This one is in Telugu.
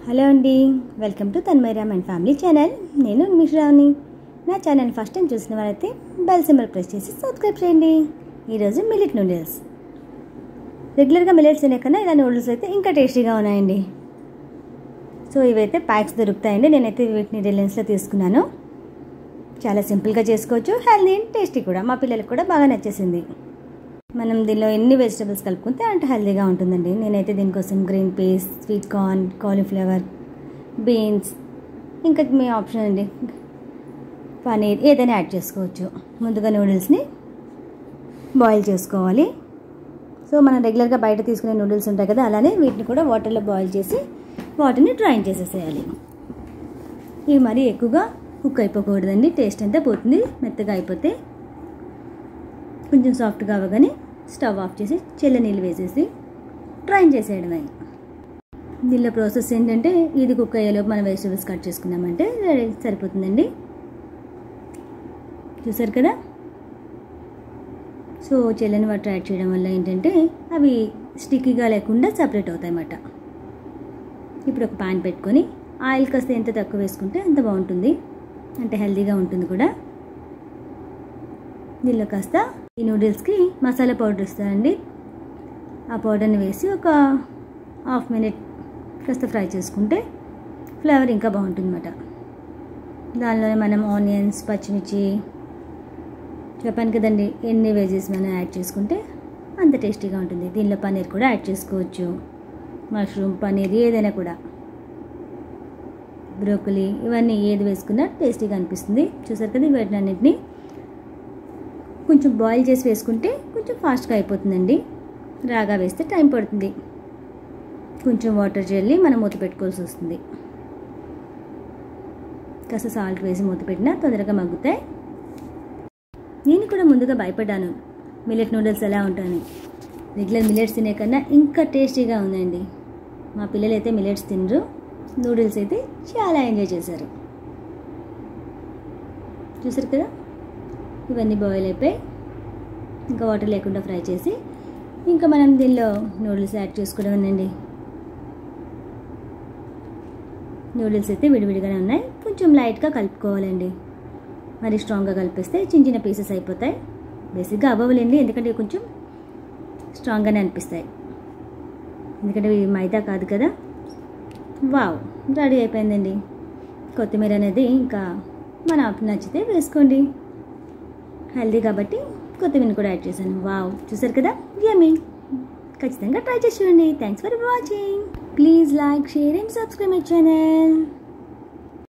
హలో అండి welcome to Tanmairam and family channel నేను మిశ్రాని నా ఛానల్ ఫస్ట్ టైం చూసిన వారైతే బెల్ సింబల్ ప్రెస్ చేసి సబ్స్క్రైబ్ చేయండి ఈరోజు మిల్లెట్ నూడిల్స్ రెగ్యులర్గా మిల్లెట్స్ తినే కన్నా ఇలా నూడిల్స్ అయితే ఇంకా టేస్టీగా ఉన్నాయండి సో ఇవైతే ప్యాక్స్ దొరుకుతాయండి నేనైతే వీటిని రిలయన్స్లో తీసుకున్నాను చాలా సింపుల్గా చేసుకోవచ్చు హెల్దీ అండ్ టేస్టీ కూడా మా పిల్లలకు కూడా బాగా నచ్చేసింది మనం దీనిలో ఎన్ని వెజిటబుల్స్ కలుపుకుంటే అంత హెల్తీగా ఉంటుందండి నేనైతే దీనికోసం green peas sweet corn cauliflower beans ఇంకా మీ ఆప్షన్ అండి పనీర్ ఏదైనా యాడ్ చేసుకోవచ్చు ముందుగా నూడిల్స్ని బాయిల్ చేసుకోవాలి సో మనం రెగ్యులర్గా బయట తీసుకునే నూడిల్స్ ఉంటాయి కదా అలానే వీటిని కూడా వాటర్లో బాయిల్ చేసి వాటిని డ్రైన్ చేసేసేయాలి ఇవి మరీ ఎక్కువగా కుక్ అయిపోకూడదండి టేస్ట్ అంతా పోతుంది మెత్తగా అయిపోతే కొంచెం సాఫ్ట్గా అవ్వగానే స్టవ్ ఆఫ్ చేసి చెల్ల నీళ్ళు వేసేసి డ్రైన్ చేసేయడమే దీనిలో ప్రాసెస్ ఏంటంటే ఇది కుక్ అయ్యేలోపు మనం వెజిటబుల్స్ కట్ చేసుకున్నామంటే రెడీ సరిపోతుందండి చూసారు కదా సో చెల్లని వాటర్ యాడ్ చేయడం వల్ల ఏంటంటే అవి స్టిక్కీగా లేకుండా సపరేట్ అవుతాయి అన్నమాట ఇప్పుడు ఒక పాన్ పెట్టుకొని ఆయిల్ కాస్త ఎంత తక్కువ వేసుకుంటే అంత బాగుంటుంది అంటే హెల్తీగా ఉంటుంది కూడా దీనిలో కాస్త ఈ నూడిల్స్కి మసాలా పౌడర్ ఇస్తానండి ఆ పౌడర్ని వేసి ఒక హాఫ్ మినిట్ కాస్త ఫ్రై చేసుకుంటే ఫ్లేవర్ ఇంకా బాగుంటుంది అన్నమాట దానిలోనే మనం ఆనియన్స్ పచ్చిమిర్చి చెప్పాను కదండి ఎన్ని వెజెస్ మనం యాడ్ చేసుకుంటే అంత టేస్టీగా ఉంటుంది దీనిలో పన్నీర్ కూడా యాడ్ చేసుకోవచ్చు మష్రూమ్ పన్నీర్ ఏదైనా కూడా బ్రోకలీ ఇవన్నీ ఏది వేసుకున్నా టేస్టీగా అనిపిస్తుంది చూసారు కదా వీటిని అన్నింటినీ కొంచెం బాయిల్ చేసి వేసుకుంటే కొంచెం ఫాస్ట్గా అయిపోతుందండి రాగా వేస్తే టైం పడుతుంది కొంచెం వాటర్ చల్లి మనం మూత పెట్టుకోవాల్సి వస్తుంది కాస్త సాల్ట్ వేసి మూత పెట్టినా తొందరగా మగ్గుతాయి నేను కూడా ముందుగా భయపడ్డాను మిల్లెట్ నూడిల్స్ ఎలా ఉంటాయని రెగ్యులర్ మిల్లెట్స్ తినే కన్నా ఇంకా టేస్టీగా ఉందండి మా పిల్లలు అయితే మిల్లెట్స్ తినరు నూడిల్స్ అయితే చాలా ఎంజాయ్ చేశారు చూసారు కదా ఇవన్నీ బాయిల్ అయిపోయి ఇంకా వాటర్ లేకుండా ఫ్రై చేసి ఇంకా మనం దీనిలో నూడిల్స్ యాడ్ చేసుకోవడమేనండి నూడిల్స్ అయితే విడివిడిగానే ఉన్నాయి కొంచెం లైట్గా కలుపుకోవాలండి మరి స్ట్రాంగ్గా కలిపిస్తే చిన్న చిన్న పీసెస్ అయిపోతాయి బేసిక్గా అవ్వలేండి ఎందుకంటే కొంచెం స్ట్రాంగ్గానే అనిపిస్తాయి ఎందుకంటే ఇవి మైదా కాదు కదా వావ్ రెడీ అయిపోయిందండి కొత్తిమీర అనేది ఇంకా మన నచ్చితే వేసుకోండి హెల్దీ కాబట్టి కొత్తిమీర కూడా యాడ్ చేశాను వావ్ చూసారు కదా యమీ ఖచ్చితంగా ట్రై చేసి చూడండి thanks for watching please like share and subscribe my channel